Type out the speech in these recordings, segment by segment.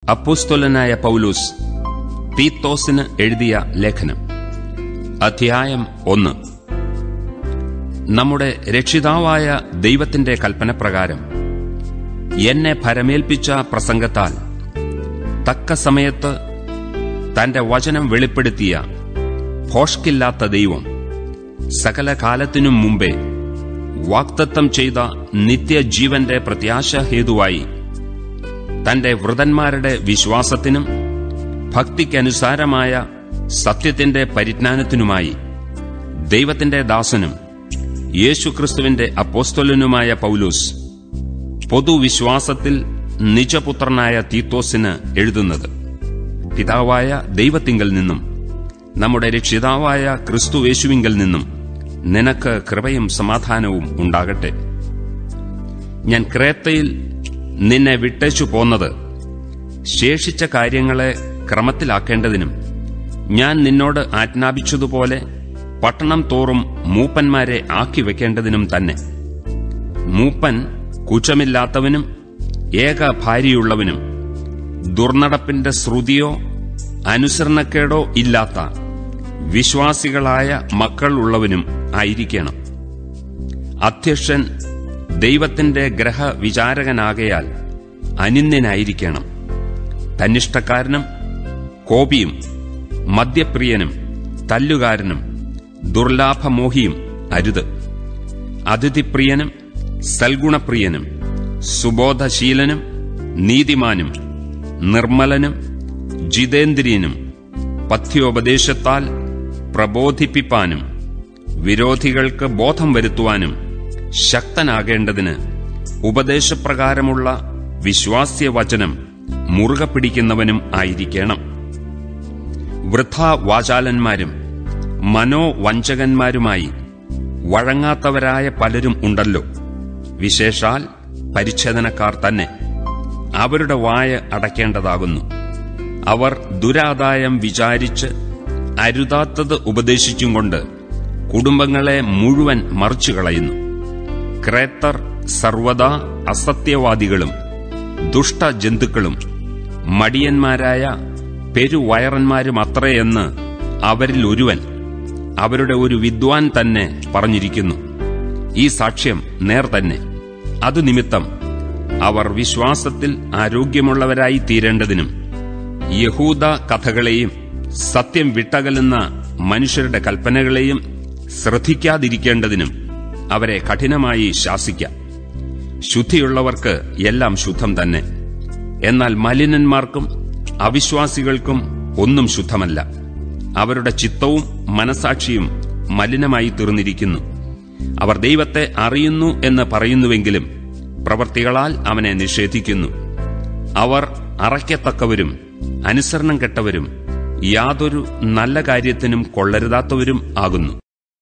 അപ്പോസ്തോലനായ പൗലൂസ് തീത്തോസിന് എഴുതിയ ലേഖനം അധ്യായം ഒന്ന് നമ്മുടെ രക്ഷിതാവായ ദൈവത്തിന്റെ കൽപ്പനപ്രകാരം എന്നെ ഭരമേൽപ്പിച്ച പ്രസംഗത്താൽ തക്ക സമയത്ത് തന്റെ വചനം വെളിപ്പെടുത്തിയ ഭോഷ്കില്ലാത്ത ദൈവം സകല കാലത്തിനും മുമ്പേ വാക്തത്വം ചെയ്ത നിത്യജീവന്റെ പ്രത്യാശ ഹേതുവായി തന്റെ വൃതന്മാരുടെ വിശ്വാസത്തിനും ഭക്തിക്കനുസാരമായ സത്യത്തിന്റെ പരിജ്ഞാനത്തിനുമായി ദൈവത്തിന്റെ ദാസനും യേശുക്രിസ്തുവിന്റെ അപ്പോസ്തലനുമായ പൗലൂസ് പൊതുവിശ്വാസത്തിൽ നിജപുത്രനായ തീത്തോസിന് എഴുതുന്നത് പിതാവായ ദൈവത്തിങ്കൽ നിന്നും നമ്മുടെ രക്ഷിതാവായ ക്രിസ്തുവേശുവിങ്കൽ നിന്നും നിനക്ക് കൃപയും സമാധാനവും ഉണ്ടാകട്ടെ ഞാൻ ക്രേത്തയിൽ നിന്നെ വിട്ടേച്ചു പോന്നത് ശേഷിച്ച കാര്യങ്ങളെ ക്രമത്തിലാക്കേണ്ടതിനും ഞാൻ നിന്നോട് ആജ്ഞാപിച്ചതുപോലെ പട്ടണം തോറും മൂപ്പന്മാരെ ആക്കി വെക്കേണ്ടതിനും തന്നെ മൂപ്പൻ കുറ്റമില്ലാത്തവനും ഏക ഭാര്യയുള്ളവനും ദുർനടപ്പിന്റെ ശ്രുതിയോ അനുസരണക്കേടോ ഇല്ലാത്ത വിശ്വാസികളായ മക്കൾ ഉള്ളവനും ആയിരിക്കണം അധ്യക്ഷൻ ദൈവത്തിന്റെ ഗ്രഹവിചാരകനാകയാൽ അനിന്യനായിരിക്കണം തന്നിഷ്ടക്കാരനും കോപിയും മദ്യപ്രിയനും തല്ലുകാരനും ദുർലാഭമോഹിയും അരുത് അതിഥിപ്രിയനും സൽഗുണപ്രിയനും സുബോധശീലനും നീതിമാനും നിർമ്മലനും ജിതേന്ദ്രിയനും പഥ്യോപദേശത്താൽ പ്രബോധിപ്പിപ്പാനും വിരോധികൾക്ക് ബോധം വരുത്തുവാനും ശക്തനാകേണ്ടതിന് ഉപദേശപ്രകാരമുള്ള വിശ്വാസ്യവചനം മുറുകെ പിടിക്കുന്നവനും ആയിരിക്കണം വൃഥാവാചാലന്മാരും മനോവഞ്ചകന്മാരുമായി വഴങ്ങാത്തവരായ പലരും ഉണ്ടല്ലോ വിശേഷാൽ പരിച്ഛേദനക്കാർ തന്നെ അവരുടെ വായ അടയ്ക്കേണ്ടതാകുന്നു അവർ ദുരാദായം വിചാരിച്ച് അരുതാത്തത് ഉപദേശിച്ചും കൊണ്ട് കുടുംബങ്ങളെ മുഴുവൻ മറിച്ചുകളയുന്നു ക്രേത്തർ സർവദാ അസത്യവാദികളും ദുഷ്ടജന്തുക്കളും മടിയന്മാരായ പെരുവയറന്മാരുമത്രയെന്ന് അവരിൽ ഒരുവൻ അവരുടെ ഒരു വിദ്വാൻ തന്നെ പറഞ്ഞിരിക്കുന്നു ഈ സാക്ഷ്യം നേർ തന്നെ അതു നിമിത്തം അവർ വിശ്വാസത്തിൽ ആരോഗ്യമുള്ളവരായി തീരേണ്ടതിനും യഹൂദ കഥകളെയും സത്യം വിട്ടകലുന്ന മനുഷ്യരുടെ കൽപ്പനകളെയും ശ്രദ്ധിക്കാതിരിക്കേണ്ടതിനും അവരെ കഠിനമായി ശാസിക്കാം ശുദ്ധിയുള്ളവർക്ക് എല്ലാം ശുദ്ധം തന്നെ എന്നാൽ മലിനന്മാർക്കും അവിശ്വാസികൾക്കും ഒന്നും ശുദ്ധമല്ല അവരുടെ ചിത്തവും മനസാക്ഷിയും മലിനമായി തീർന്നിരിക്കുന്നു അവർ ദൈവത്തെ അറിയുന്നു എന്ന് പറയുന്നുവെങ്കിലും പ്രവർത്തികളാൽ അവനെ നിഷേധിക്കുന്നു അവർ അറയ്ക്കത്തക്കവരും അനുസരണം കെട്ടവരും യാതൊരു നല്ല കാര്യത്തിനും കൊള്ളരുതാത്തവരും ആകുന്നു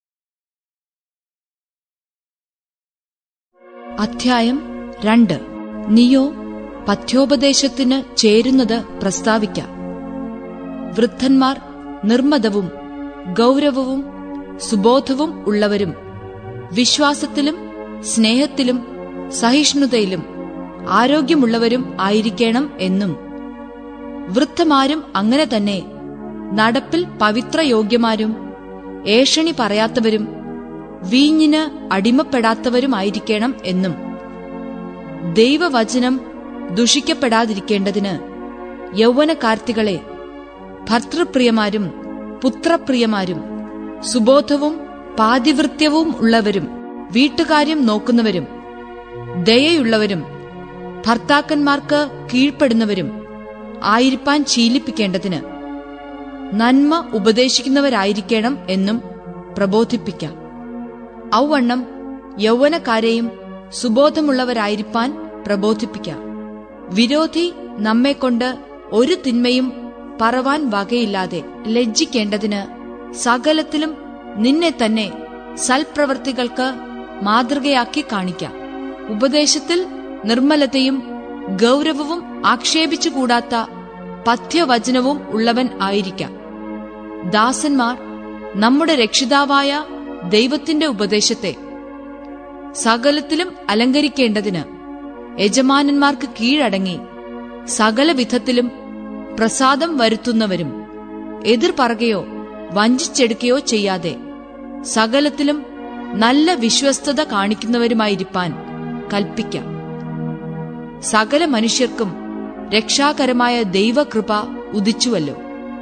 അധ്യായം രണ്ട് നീയോ പഥ്യോപദേശത്തിന് ചേരുന്നത് പ്രസ്താവിക്കാം വൃദ്ധന്മാർ നിർമ്മതവും ഗൗരവവും സുബോധവും ഉള്ളവരും വിശ്വാസത്തിലും സ്നേഹത്തിലും സഹിഷ്ണുതയിലും ആരോഗ്യമുള്ളവരും ആയിരിക്കണം എന്നും വൃദ്ധമാരും അങ്ങനെ തന്നെ നടപ്പിൽ പവിത്രയോഗ്യമാരും ഏഷണി പറയാത്തവരും വീഞ്ഞിന് അടിമപ്പെടാത്തവരുമായിരിക്കണം എന്നും ദൈവവചനം ദുഷിക്കപ്പെടാതിരിക്കേണ്ടതിന് യൗവനകാർത്തികളെ ഭർത്തൃപ്രിയമാരും പുത്രപ്രിയമാരും സുബോധവും പാതിവൃത്യവും ഉള്ളവരും വീട്ടുകാര്യം നോക്കുന്നവരും ദയയുള്ളവരും ഭർത്താക്കന്മാർക്ക് കീഴ്പ്പെടുന്നവരും ആയിരിക്കാൻ ശീലിപ്പിക്കേണ്ടതിന് നന്മ ഉപദേശിക്കുന്നവരായിരിക്കണം എന്നും പ്രബോധിപ്പിക്കാം ഔവണ്ണം യൗവനക്കാരെയും സുബോധമുള്ളവരായിരിക്കാൻ പ്രബോധിപ്പിക്കാം വിരോധി നമ്മെക്കൊണ്ട് ഒരു തിന്മയും പറവാൻ വകയില്ലാതെ ലജ്ജിക്കേണ്ടതിന് സകലത്തിലും നിന്നെ തന്നെ സൽപ്രവർത്തികൾക്ക് മാതൃകയാക്കി കാണിക്കാം ഉപദേശത്തിൽ നിർമ്മലതയും ഗൗരവവും ആക്ഷേപിച്ചുകൂടാത്ത പഥ്യവചനവും ഉള്ളവൻ ആയിരിക്കാം ദാസന്മാർ നമ്മുടെ രക്ഷിതാവായ ദൈവത്തിന്റെ ഉപദേശത്തെ സകലത്തിലും അലങ്കരിക്കേണ്ടതിന് യജമാനന്മാർക്ക് കീഴടങ്ങി സകല വിധത്തിലും പ്രസാദം വരുത്തുന്നവരും എതിർ പറയുകയോ വഞ്ചിച്ചെടുക്കുകയോ ചെയ്യാതെ സകലത്തിലും നല്ല വിശ്വസ്തത കാണിക്കുന്നവരുമായിരിക്കാൻ കൽപ്പിക്കാം സകല മനുഷ്യർക്കും രക്ഷാകരമായ ദൈവകൃപ ഉദിച്ചുവല്ലോ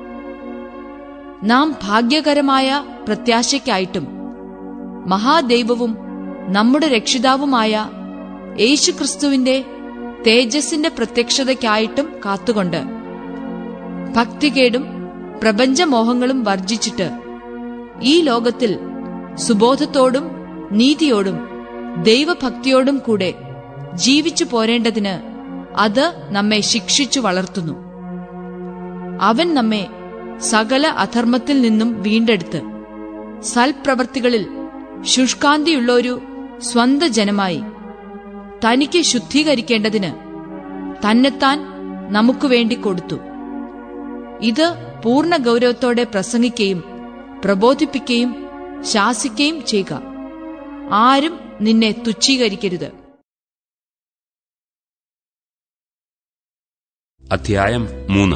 നാം ഭാഗ്യകരമായ പ്രത്യാശയ്ക്കായിട്ടും മഹാദൈവവും നമ്മുടെ രക്ഷിതാവുമായ യേശുക്രിസ്തുവിന്റെ തേജസ്സിന്റെ പ്രത്യക്ഷതയ്ക്കായിട്ടും കാത്തുകൊണ്ട് ഭക്തികേടും പ്രപഞ്ചമോഹങ്ങളും വർജിച്ചിട്ട് ഈ ലോകത്തിൽ സുബോധത്തോടും നീതിയോടും ദൈവഭക്തിയോടും കൂടെ ജീവിച്ചു പോരേണ്ടതിന് അത് നമ്മെ ശിക്ഷിച്ചു വളർത്തുന്നു അവൻ നമ്മെ സകല അധർമ്മത്തിൽ നിന്നും വീണ്ടെടുത്ത് സൽപ്രവർത്തികളിൽ ശുഷ്കാന്തിയുള്ളൊരു സ്വന്ത ജനമായി തനിക്ക് ശുദ്ധീകരിക്കേണ്ടതിന് തന്നെത്താൻ നമുക്ക് വേണ്ടി കൊടുത്തു ഇത് പൂർണ്ണ ഗൗരവത്തോടെ പ്രസംഗിക്കുകയും പ്രബോധിപ്പിക്കുകയും ശാസിക്കുകയും ചെയ്യുക ആരും നിന്നെ തുച്ഛീകരിക്കരുത് അധ്യായം മൂന്ന്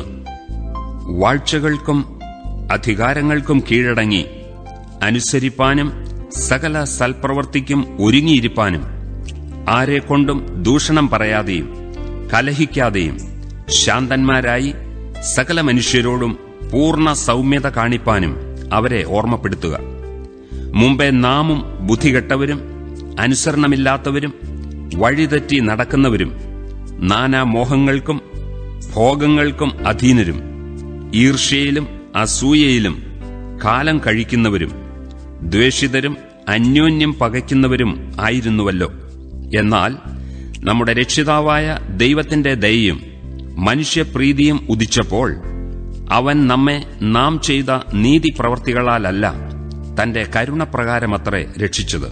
വാഴ്ചകൾക്കും അധികാരങ്ങൾക്കും കീഴടങ്ങി അനുസരിപ്പാനും സകല സൽപ്രവർത്തിക്കും ഒരുങ്ങിയിരിപ്പാനും ആരെക്കൊണ്ടും ദൂഷണം പറയാതെയും കലഹിക്കാതെയും ശാന്തന്മാരായി സകല മനുഷ്യരോടും പൂർണ്ണ സൗമ്യത കാണിപ്പാനും അവരെ ഓർമ്മപ്പെടുത്തുക മുമ്പേ നാമും ബുദ്ധികെട്ടവരും അനുസരണമില്ലാത്തവരും വഴിതെറ്റി നടക്കുന്നവരും നാനാമോഹങ്ങൾക്കും ഭോഗങ്ങൾക്കും അധീനരും ഈർഷ്യയിലും അസൂയയിലും കാലം കഴിക്കുന്നവരും ദ്വേഷിതരും അന്യോന്യം പകയ്ക്കുന്നവരും ആയിരുന്നുവല്ലോ എന്നാൽ നമ്മുടെ രക്ഷിതാവായ ദൈവത്തിന്റെ ദയയും മനുഷ്യപ്രീതിയും ഉദിച്ചപ്പോൾ അവൻ നമ്മെ നാം ചെയ്ത നീതിപ്രവർത്തികളാലല്ല തന്റെ കരുണപ്രകാരമത്രേ രക്ഷിച്ചത്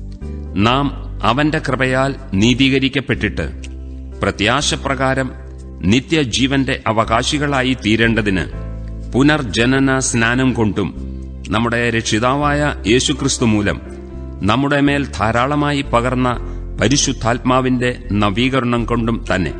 നാം അവന്റെ കൃപയാൽ നീതീകരിക്കപ്പെട്ടിട്ട് പ്രത്യാശപ്രകാരം നിത്യജീവന്റെ അവകാശികളായി തീരേണ്ടതിന് പുനർജനന സ്നാനം കൊണ്ടും നമ്മുടെ രക്ഷിതാവായ യേശുക്രിസ്തു മൂലം നമ്മുടെ മേൽ ധാരാളമായി പകർന്ന പരിശുദ്ധാത്മാവിന്റെ നവീകരണം കൊണ്ടും തന്നെ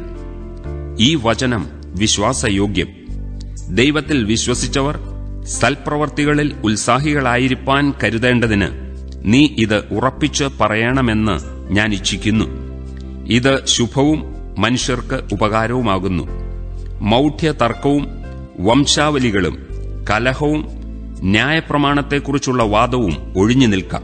ഈ വചനം വിശ്വാസയോഗ്യം ദൈവത്തിൽ വിശ്വസിച്ചവർ സൽപ്രവർത്തികളിൽ ഉത്സാഹികളായിരിക്കാൻ കരുതേണ്ടതിന് നീ ഇത് ഉറപ്പിച്ച് പറയണമെന്ന് ഞാൻ ഇച്ഛിക്കുന്നു ഇത് ശുഭവും മനുഷ്യർക്ക് ഉപകാരവുമാകുന്നു മൗഢ്യ തർക്കവും വംശാവലികളും കലഹവും ന്യായപ്രമാണത്തെക്കുറിച്ചുള്ള വാദവും ഒഴിഞ്ഞു നിൽക്കാം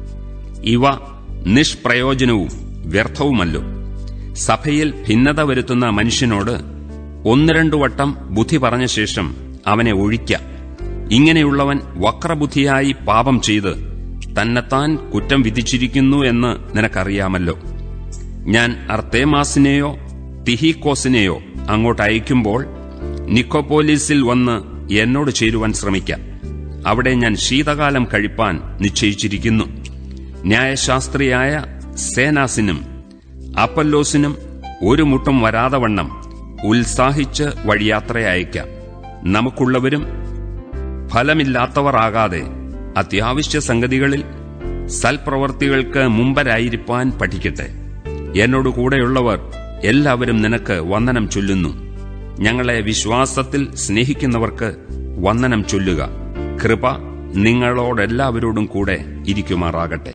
ഇവ നിഷ്പ്രയോജനവും വ്യർത്ഥവുമല്ലോ സഭയിൽ ഭിന്നത വരുത്തുന്ന മനുഷ്യനോട് ഒന്ന് രണ്ടു വട്ടം ബുദ്ധി പറഞ്ഞ ശേഷം അവനെ ഒഴിക്കാം ഇങ്ങനെയുള്ളവൻ വക്രബുദ്ധിയായി പാപം ചെയ്ത് തന്നെത്താൻ കുറ്റം വിധിച്ചിരിക്കുന്നു എന്ന് നിനക്കറിയാമല്ലോ ഞാൻ അർത്തേമാസിനെയോ തിഹീക്കോസിനെയോ അങ്ങോട്ട് അയക്കുമ്പോൾ നിക്കോപോലീസിൽ വന്ന് എന്നോട് ചേരുവാൻ ശ്രമിക്കാം അവിടെ ഞാൻ ശീതകാലം കഴിപ്പാൻ നിശ്ചയിച്ചിരിക്കുന്നു ന്യായശാസ്ത്രിയായ സേനാസിനും അപ്പല്ലോസിനും ഒരു മുട്ടും വരാതെ വണ്ണം ഉത്സാഹിച്ച് വഴിയാത്ര അയക്കാം നമുക്കുള്ളവരും ഫലമില്ലാത്തവർ ആകാതെ അത്യാവശ്യ സംഗതികളിൽ സൽപ്രവർത്തികൾക്ക് മുമ്പരായിരിക്കാൻ പഠിക്കട്ടെ എന്നോട് കൂടെയുള്ളവർ എല്ലാവരും നിനക്ക് വന്ദനം ചൊല്ലുന്നു ഞങ്ങളെ വിശ്വാസത്തിൽ സ്നേഹിക്കുന്നവർക്ക് വന്ദനം ചൊല്ലുക കൃപ നിങ്ങളോടെല്ലാവരോടും കൂടെ ഇരിക്കുമാറാകട്ടെ